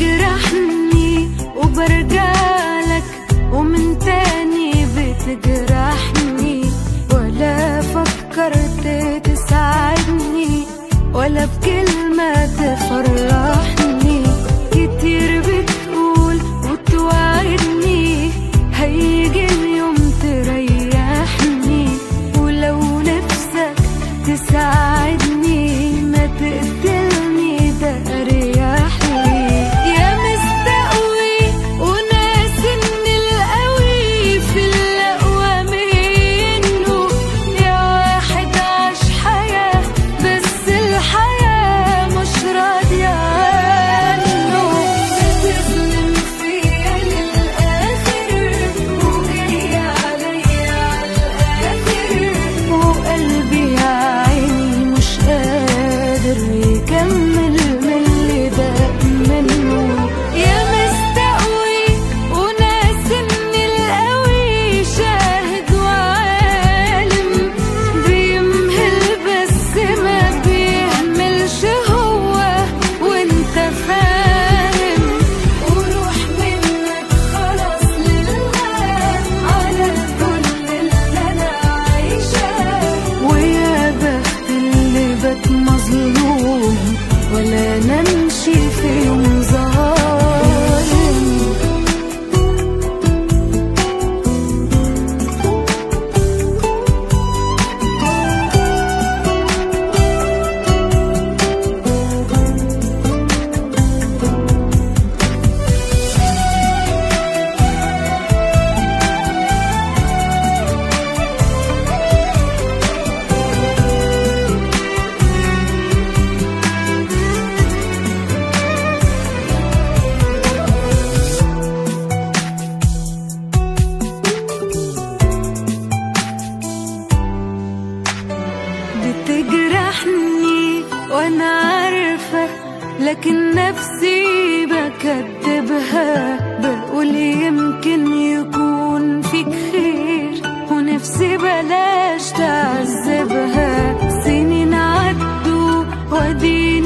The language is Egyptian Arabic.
بتجرحني وبرجعلك ومن تاني بتجرحني ولا فكرت تساعدني ولا بكلمة تفرحني كتير بتقول وتوعدني هيجي اليوم تريحني ولو نفسك تساعدني ما تقتلني ده اريح لي يا مستقوي وناس ان القوي في الاقوى منه يا واحد عاش حياة بس الحياة مش راضية عنه بتظلم فيا للآخر وجاي عليا عالآخر وقلبي يا عيني مش قادر يكمل من اللي بقى منه يا مستقوي وناس ان القوي شاهد وعالم بيمهل بس ما بيهملش هو وانت فاهم وروح منك خلاص لله على كل اللي انا عايشاه ويا بخت اللي بات مظلوم ولا نمشي في يوم ظالم بتجرحني وانا عارفة لكن نفسي بكدبها بقول يمكن يكون فيك خير ونفسي بلاش تعذبها سنين عدوا واديني